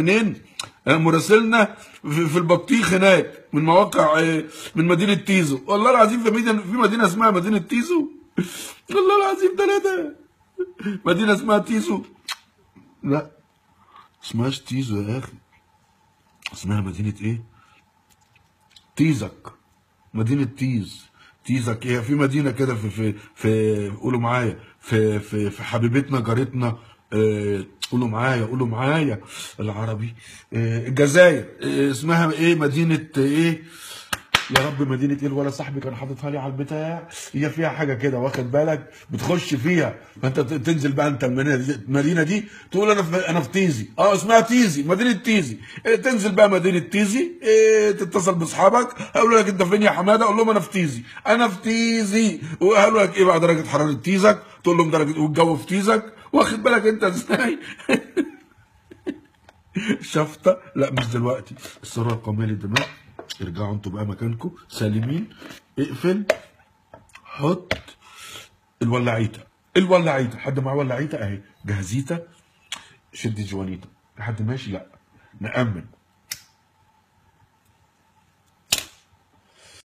منين آه، مراسلنا في في البطيخ هناك من مواقع آه، من مدينه تيزو والله العظيم في مدينه في مدينه اسمها مدينه تيزو والله العظيم ثلاثه مدينه اسمها تيزو لا اسمهاش تيزو يا اخي اسمها مدينه ايه تيزك مدينه تيز تيزك ايه في مدينه كده في في في قولوا معايا في في في حبيبتنا جارتنا آه، قولوا معايا قولوا معايا العربي آه، الجزائر آه، اسمها ايه مدينه ايه يا رب مدينة ايه الولد صاحبي كان حاططها لي على البتاع هي فيها حاجة كده واخد بالك بتخش فيها فانت ت- تنزل بقى انت المدينة دي, المدينة دي تقول انا في انا في تيزي اه اسمها تيزي مدينة تيزي إيه تنزل بقى مدينة تيزي إيه تتصل باصحابك هيقولوا لك انت فين يا حمادة اقول لهم انا في تيزي انا في تيزي وقالوا لك ايه بقى درجة حرارة تيزك تقول لهم درجة والجو في تيزك واخد بالك انت ازاي شفطة لا مش دلوقتي الثروة القومية للدماء ارجعوا انتوا بقى مكانكم سالمين اقفل حط الولاعيته الولاعيته حد معاه ولاعيته اهي جهزيته شد جوانيته حد ماشي لا نأمن